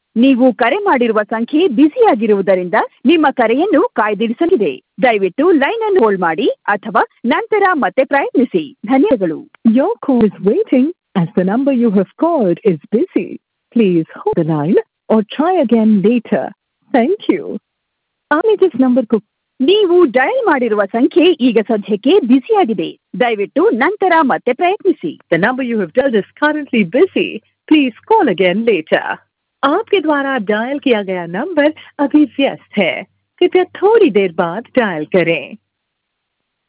ನೀವು ಕರೆ ಮಾಡಿರುವ ಸಂಖ್ಯೆ ಬ್ಯುಸಿಯಾಗಿರುವುದರಿಂದ ನಿಮ್ಮ ಕರೆಯನ್ನು ಕಾಯ್ದಿರಿಸಲಿದೆ ದಯವಿಟ್ಟು ಲೈನ್ ಅನ್ನು ಹೋಲ್ಡ್ ಮಾಡಿ ಅಥವಾ ನಂತರ ಮತ್ತೆ ಪ್ರಯತ್ನಿಸಿ ಧನ್ಯವಾದಗಳು Your call is waiting as the number you have called is busy. Please hold the line or try again later. Thank you. आपने जिस नंबर को ನೀವು ಡಯಲ್ ಮಾಡಿರುವ ಸಂಖ್ಯೆ ಈಗ ಸದ್ಯಕ್ಕೆ ಬ್ಯುಸಿಯಾಗಿದೆ ದಯವಿಟ್ಟು ನಂತರ ಮತ್ತೆ ಪ್ರಯತ್ನಿಸಿ The number you have dialed is currently busy. Please call again later. आपके द्वारा डायल किया गया नंबर अभी व्यस्त है कृपया थोड़ी देर बाद डायल करें